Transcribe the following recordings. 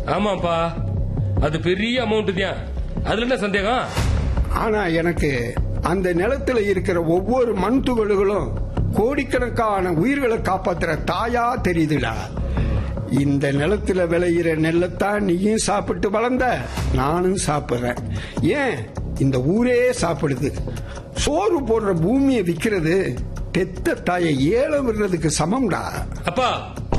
ஆமாப்பா அது பெரிய அமௌண்ட் தான் அதுல என்ன சந்தேகம் ஆனா எனக்கு அந்த நிலத்துல இருக்கிற ஒவ்வொரு மண் துகள்களும் கோடிக்கணக்கான உயிர்களை காப்பாத்துற தாயா தெரியுதுடா இந்த நிலத்துல விளையிற நெல்லைத்தான் நீயும் சாப்பிட்டு வளர்ந்த நானும் சாப்பிடுறேன் ஏன் இந்த ஊரே சாப்பிடுது சோறு போடுற பூமியை விக்கிறது பெத்த தாயை ஏலம் விடுறதுக்கு சமம்டா அப்பா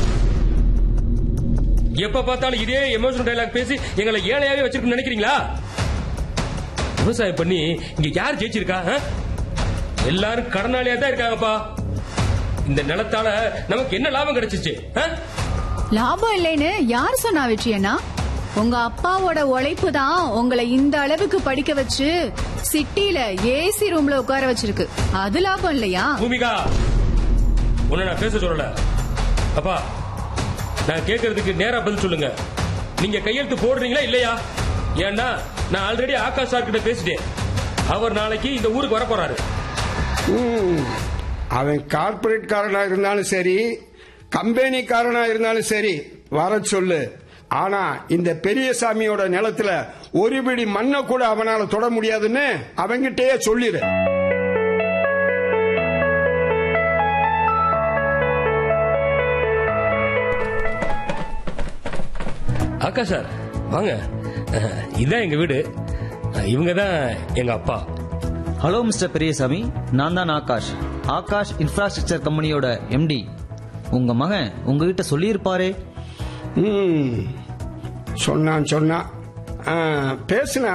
எப்ப பார்த்தாலும் இதே எமோஷனல் டைலாக் பேசி எங்களை ஏழையாவே வச்சிருக்கணும்னு நினைக்கிறீங்களா விவசாயம் பண்ணி இங்க யார் ஜெயிச்சிருக்கா ஆ? எல்லாரும் கடனாளியா தான் இருக்காங்கப்பா இந்த நிலத்தால நமக்கு என்ன லாபம் கிடைச்சிச்சு ஆ? லாபம் இல்லைன்னு யார் சொன்னா வெற்றியண்ணா உங்க அப்பாவோட உழைப்பு தான் உங்களை இந்த அளவுக்கு படிக்க வச்சு சிட்டில ஏசி ரூம்ல உட்கார வச்சிருக்கு அது லாபம் இல்லையா பூமிகா உன்னை நான் பேச சொல்லல அப்பா நான் கேட்கறதுக்கு நேரா பதில் சொல்லுங்க நீங்க கையெழுத்து போடுறீங்களா இல்லையா ஏன்னா நான் ஆல்ரெடி ஆகாஷ் சார் கிட்ட பேசிட்டேன் அவர் நாளைக்கு இந்த ஊருக்கு வர போறாரு ம், அவன் கார்பரேட் காரனா இருந்தாலும் சரி கம்பெனிக்காரனா இருந்தாலும் சரி வர சொல்லு ஆனா இந்த பெரியசாமியோட நிலத்துல ஒரு பிடி மண்ணை கூட அவனால தொட முடியாதுன்னு அவங்கிட்டயே சொல்லிடு ஆகாஷ் சார் வாங்க அஹ், இதான் எங்க வீடு அஹ், இவங்க தான் எங்க அப்பா ஹலோ மிஸ்டர் பெரியசாமி நான் தான் ஆகாஷ் ஆகாஷ் இன்ஃப்ராஸ்ட்ரக்சர் கம்பெனியோட எம்டி உங்க மகன் உங்ககிட்ட சொல்லியிருப்பாரே ம், சொன்னான் சொன்னான் ஆ, பேசுனா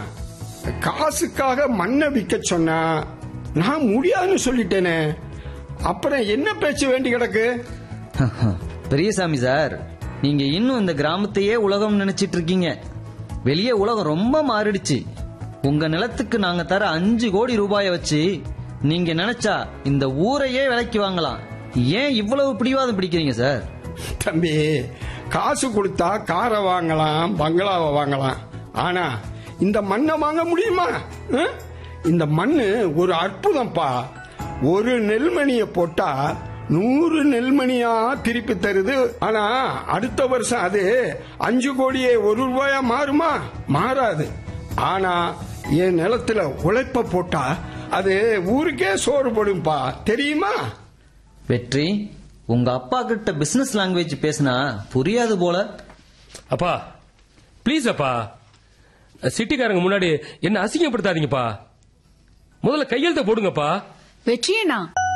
காசுக்காக மண்ணை விற்க சொன்னா நான் முடியாதுன்னு சொல்லிட்டேனே அப்புறம் என்ன பேச்சு வேண்டி கிடக்கு பெரியசாமி சார் நீங்க இன்னும் இந்த கிராமத்தையே உலகம் நினைச்சிட்டு இருக்கீங்க வெளியே உலகம் ரொம்ப மாறிடுச்சு உங்க நிலத்துக்கு நாங்க தர அஞ்சு கோடி ரூபாயை வச்சு நீங்க நினைச்சா இந்த ஊரையே விலைக்கு வாங்கலாம் ஏன் இவ்வளவு பிடிவாதம் பிடிக்கிறீங்க சார் தம்பி காசு கொடுத்தா காரை வாங்கலாம் பங்களாவை வாங்கலாம் ஆனா இந்த மண்ணை வாங்க முடியுமா ஆ? இந்த மண்ணு ஒரு அற்புதம்ப்பா ஒரு நெல்மணியை போட்டா நூறு நெல்மணியா திருப்பி தருது ஆனா அடுத்த வருஷம் அது அஞ்சு கோடியே ஒரு ரூபாயா மாறுமா மாறாது ஆனா என் நிலத்துல உழைப்ப போட்டா அது ஊருக்கே சோறு போடும்பா தெரியுமா வெற்றி உங்க அப்பா கிட்ட பிசினஸ் லாங்குவேஜ் பேசினா புரியாது போல அப்பா ப்ளீஸ் அப்பா சிட்டிக்காரங்க முன்னாடி என்ன அசிங்கப்படுத்தாதீங்கப்பா முதல்ல கையெழுத்த போடுங்கப்பா வெற்றியண்ணா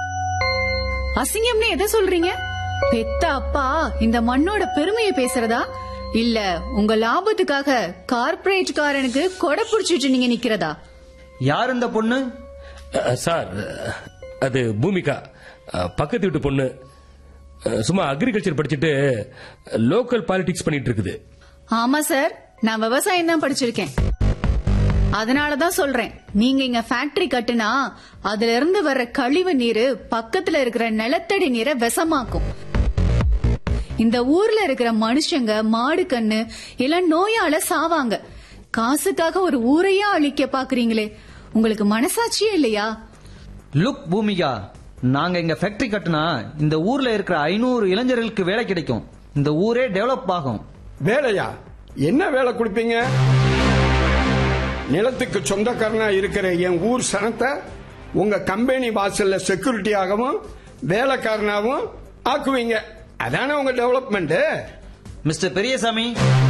அசிங்கம்னு எதை சொல்றீங்க பெத்த அப்பா இந்த மண்ணோட பெருமையை பேசுறதா இல்ல உங்க லாபத்துக்காக கார்பரேட்காரனுக்கு கொடை புடிச்சிட்டு நீங்க நிக்கிறதா யார் இந்த பொண்ணு அஹ், சார் அஹ், அது பூமிகா அஹ், பக்கத்து வீட்டு பொண்ணு அஹ், சும்மா அக்ரிகல்ச்சர் படிச்சுட்டு லோக்கல் பாலிடிக்ஸ் பண்ணிட்டு இருக்குது ஆமா சார் நான் விவசாயம் தான் படிச்சிருக்கேன் அதனாலதான் சொல்றேன் நீங்க இங்க ஃபேக்டரி கட்டுனா அதுல இருந்து வர்ற கழிவு நீரு பக்கத்துல இருக்கிற நிலத்தடி நீரை விஷமாக்கும் இந்த ஊர்ல இருக்கிற மனுஷங்க மாடு கண்ணு எல்லாம் நோயால சாவாங்க காசுக்காக ஒரு ஊரையே அழிக்க பாக்குறீங்களே உங்களுக்கு மனசாட்சியே இல்லையா லுக் பூமிகா நாங்க இங்க ஃபேக்டரி கட்டினா இந்த ஊர்ல இருக்கிற ஐநூறு இளைஞர்களுக்கு வேலை கிடைக்கும் இந்த ஊரே டெவலப் ஆகும் வேலையா என்ன வேலை கொடுப்பீங்க நிலத்துக்கு சொந்தக்காரனா இருக்கிற என் ஊர் சனத்தை உங்க கம்பெனி வாசல்ல செக்யூரிட்டியாகவும் வேலைக்காரனாகவும் ஆக்குவீங்க அதானே உங்க டெவலப்மெண்ட் மிஸ்டர் பெரியசாமி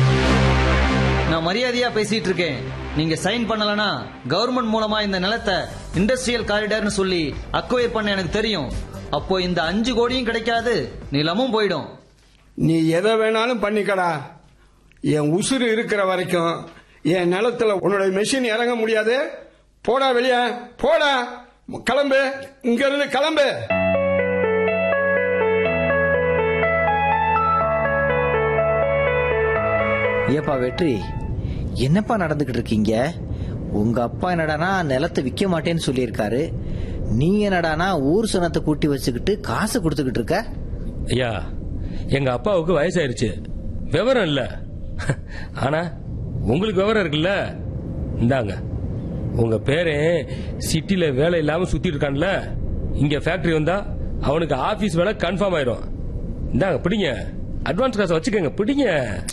நான் மரியாதையா பேசிட்டு இருக்கேன் நீங்க சைன் பண்ணலனா கவர்மெண்ட் மூலமா இந்த நிலத்தை இண்டஸ்ட்ரியல் காரிடார்னு சொல்லி அக்வயர் பண்ண எனக்கு தெரியும் அப்போ இந்த அஞ்சு கோடியும் கிடைக்காது நிலமும் போயிடும் நீ எதை வேணாலும் பண்ணிக்கடா என் உசுறு இருக்கிற வரைக்கும் என் நிலத்துல உன்னோட மெஷின் இறங்க முடியாது போடா வெளிய போடா கிளம்பு இங்க இருந்து கிளம்பு ஏப்பா வெற்றி என்னப்பா நடந்துகிட்டு இருக்கீங்க உங்க அப்பா என்னடானா நிலத்தை விற்க மாட்டேன்னு சொல்லியிருக்காரு நீங்க என்னடானா ஊர் சனத்தை கூட்டி வச்சுக்கிட்டு காசு கொடுத்துக்கிட்டு இருக்க ஐயா எங்க அப்பாவுக்கு வயசாயிருச்சு விவரம் இல்ல ஆனா உங்களுக்கு விவரம் இருக்குல்ல இந்தாங்க உங்க பேரே சிட்டில வேலை இல்லாம சுத்திட்டு இருக்கான்ல இங்க ஃபேக்டரி வந்தா அவனுக்கு ஆபீஸ் வேலை கன்ஃபார்ம் ஆயிரும் இந்தாங்க பிடிங்க அட்வான்ஸ் காசை வச்சுக்கோங்க பிடிங்க